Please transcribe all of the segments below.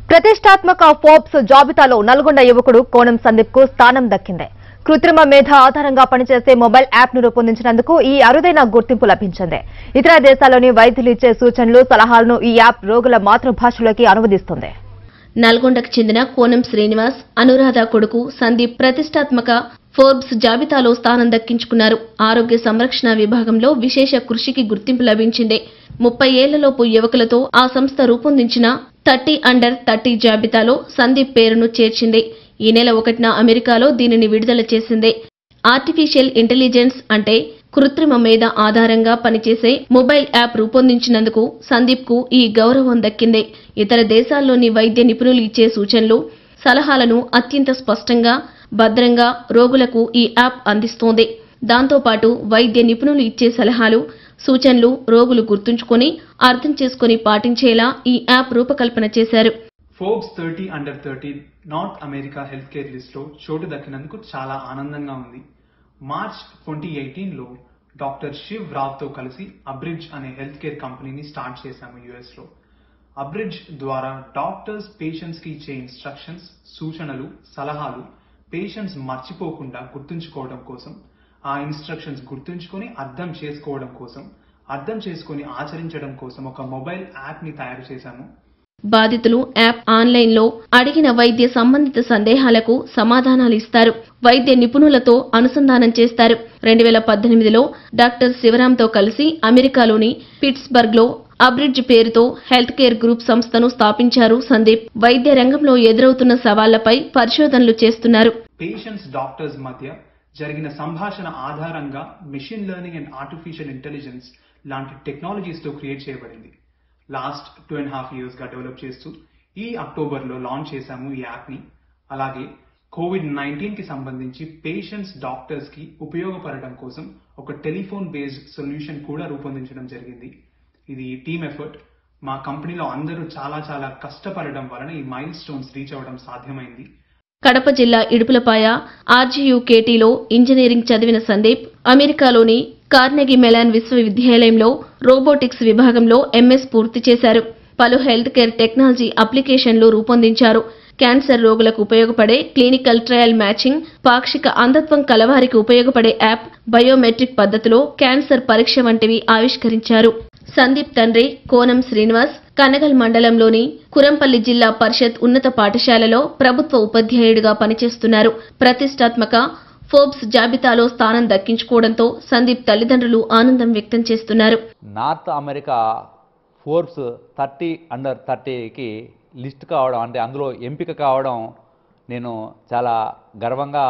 ప్రతిష్టాత్మక ఫోర్బ్స్ జాబితాలో నల్గొండ యువకుడు కోణం సందీప్ కు స్థానం దక్కింది కృత్రిమ మేధ ఆధారంగా పనిచేసే మొబైల్ యాప్ ను రూపొందించినందుకు ఈ అరుదైన గుర్తింపు లభించింది ఇతర దేశాల్లోని వైద్యులు ఇచ్చే సూచనలు సలహాలను ఈ యాప్ రోగుల మాతృభాషలోకి అనువదిస్తుంది నల్గొండకు చెందిన కోనం శ్రీనివాస్ అనురాధ కొడుకు సందీప్ ప్రతిష్టాత్మక ఫోర్బ్స్ జాబితాలో స్థానం దక్కించుకున్నారు ఆరోగ్య సంరక్షణ విభాగంలో విశేష కృషికి గుర్తింపు లభించింది ముప్పై ఏళ్లలోపు యువకులతో ఆ సంస్థ రూపొందించిన థర్టీ అండర్ థర్టీ జాబితాలో సందీప్ పేరును చేర్చింది ఈ నెల ఒకటిన అమెరికాలో దీనిని విడుదల చేసింది ఆర్టిఫిషియల్ ఇంటెలిజెన్స్ అంటే కృత్రిమ మేధ ఆధారంగా పనిచేసే మొబైల్ యాప్ రూపొందించినందుకు సందీప్ కు ఈ గౌరవం దక్కింది ఇతర దేశాల్లోని వైద్య నిపుణులు ఇచ్చే సూచనలు సలహాలను అత్యంత స్పష్టంగా భద్రంగా రోగులకు ఈ యాప్ అందిస్తోంది దాంతోపాటు వైద్య నిపుణులు ఇచ్చే సలహాలు సూచనలు రోగులు గుర్తుంచుకొని అర్థం చేసుకొని పాటించేలా ఈ యాప్ రూపకల్పన చేశారు Forbes thirty under thirty North America health care లిస్ట్లో చోటు దక్కినందుకు చాలా ఆనందంగా ఉంది మార్చ్ ట్వంటీ ఎయిటీన్లో డాక్టర్ శివ్ రావ్తో కలిసి అబ్రిడ్జ్ అనే హెల్త్ కేర్ కంపెనీని స్టార్ట్ చేశాము యుఎస్లో అబ్రిడ్జ్ ద్వారా డాక్టర్స్ పేషెంట్స్కి ఇచ్చే ఇన్స్ట్రక్షన్స్ సూచనలు సలహాలు పేషెంట్స్ మర్చిపోకుండా గుర్తుంచుకోవడం కోసం ఆ ఇన్స్ట్రక్షన్స్ గుర్తుంచుకొని అర్థం చేసుకోవడం కోసం అర్థం చేసుకొని ఆచరించడం కోసం ఒక మొబైల్ యాప్ని తయారు చేశాము బాధితులు యాప్ ఆన్లైన్లో అడిగిన వైద్య సంబంధిత సందేహాలకు సమాధానాలు ఇస్తారు వైద్య నిపుణులతో అనుసంధానం చేస్తారు రెండు వేల పద్దెనిమిదిలో డాక్టర్ శివరాంతో కలిసి అమెరికాలోని పిట్స్బర్గ్లో అబ్రిడ్జ్ పేరుతో హెల్త్ కేర్ గ్రూప్ సంస్థను స్థాపించారు సందీప్ వైద్య రంగంలో ఎదురవుతున్న సవాళ్లపై పరిశోధనలు చేస్తున్నారు పేషెంట్స్ డాక్టర్స్ మధ్య జరిగిన సంభాషణ ఆధారంగా machine learning and artificial intelligence లాంటి టెక్నాలజీస్తో క్రియేట్ చేయబడింది లాస్ట్ టూ అండ్ హాఫ్ ఇయర్స్గా డెవలప్ చేస్తూ ఈ అక్టోబర్లో లాంచ్ చేశాము ఈ యాప్ని అలాగే కోవిడ్ నైన్టీన్కి సంబంధించి పేషెంట్స్ డాక్టర్స్కి ఉపయోగపడడం కోసం ఒక టెలిఫోన్ బేస్డ్ సొల్యూషన్ కూడా రూపొందించడం జరిగింది ఇది టీమ్ ఎఫర్ట్ మా కంపెనీలో అందరూ చాలా చాలా కష్టపడడం వలన ఈ మైల్ స్టోన్స్ రీచ్ అవ్వడం సాధ్యమైంది కడప జిల్లా ఇడుపులపాయ ఆర్జీయూకేటీలో ఇంజనీరింగ్ చదివిన సందీప్ అమెరికాలోని కార్నెగీ మెలాన్ విశ్వవిద్యాలయంలో రోబోటిక్స్ విభాగంలో ఎంఎస్ పూర్తి చేశారు పలు హెల్త్ కేర్ టెక్నాలజీ అప్లికేషన్లు రూపొందించారు క్యాన్సర్ రోగులకు ఉపయోగపడే క్లినికల్ ట్రయల్ మ్యాచింగ్ పాక్షిక అంధత్వం కలవారికి ఉపయోగపడే యాప్ బయోమెట్రిక్ పద్ధతిలో క్యాన్సర్ పరీక్ష వంటివి ఆవిష్కరించారు సందీప్ తండ్రి కోనం శ్రీనివాస్ కనగల్ మండలంలోని కురంపల్లి జిల్లా పరిషత్ ఉన్నత పాఠశాలలో ప్రభుత్వ ఉపాధ్యాయుడిగా పనిచేస్తున్నారు ప్రతిష్టాత్మక ఫోర్బ్స్ జాబితాలో స్థానం దక్కించుకోవడంతో సందీప్ తల్లిదండ్రులు ఆనందం వ్యక్తం చేస్తున్నారు North America Forbes thirty under థర్టీకి లిస్ట్ కావడం అంటే అందులో ఎంపిక కావడం నేను చాలా గర్వంగా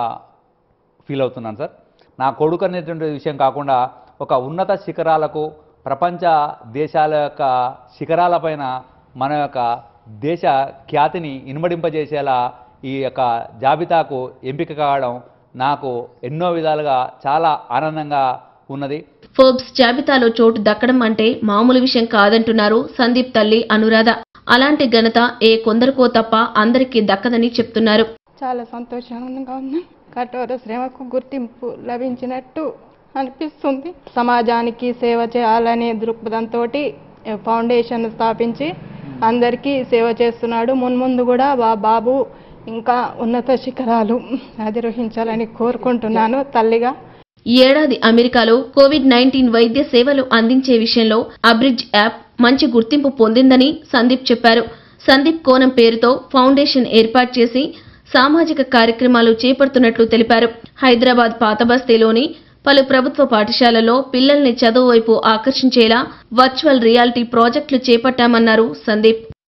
ఫీల్ అవుతున్నాను సార్ నా కొడుకు అనేటువంటి విషయం కాకుండా ఒక ఉన్నత శిఖరాలకు ప్రపంచ దేశాల యొక్క శిఖరాలపైన మన యొక్క దేశ ఖ్యాతిని ఇనుమడింపజేసేలా ఈ యొక్క జాబితాకు ఎంపిక కావడం నాకు ఎన్నో విధాలుగా చాలా ఆనందంగా ఉన్నది ఫోర్బ్స్ జాబితాలో చోటు దక్కడం అంటే మామూలు విషయం కాదంటున్నారు సందీప్ తల్లి అనురాధ అలాంటి ఘనత ఏ కొందరికో తప్ప అందరికీ దక్కదని చెప్తున్నారు చాలా సంతోషంగా ఉంది కఠోర శ్రమకు గుర్తింపు లభించినట్టు అనిపిస్తుంది సమాజానికి సేవ చేయాలనే దృక్పథంతో ఫౌండేషన్ స్థాపించి అందరికీ సేవ చేస్తున్నాడు మున్ముందు కూడా బా బాబు ఇంకా ఉన్నత శిఖరాలు అధిరోహించాలని కోరుకుంటున్నాను తల్లిగా ఈ ఏడాది అమెరికాలో కోవిడ్ నైన్టీన్ వైద్య సేవలు అందించే విషయంలో అబ్రిడ్జ్ యాప్ మంచి గుర్తింపు పొందిందని సందీప్ చెప్పారు సందీప్ కోనం పేరుతో ఫౌండేషన్ ఏర్పాటు చేసి సామాజిక కార్యక్రమాలు చేపడుతున్నట్లు తెలిపారు హైదరాబాద్ పాతబస్తీలోని పలు ప్రభుత్వ పాఠశాలల్లో పిల్లల్ని చదువు వైపు ఆకర్షించేలా వర్చువల్ రియాలిటీ ప్రాజెక్టులు చేపట్టామన్నారు సందీప్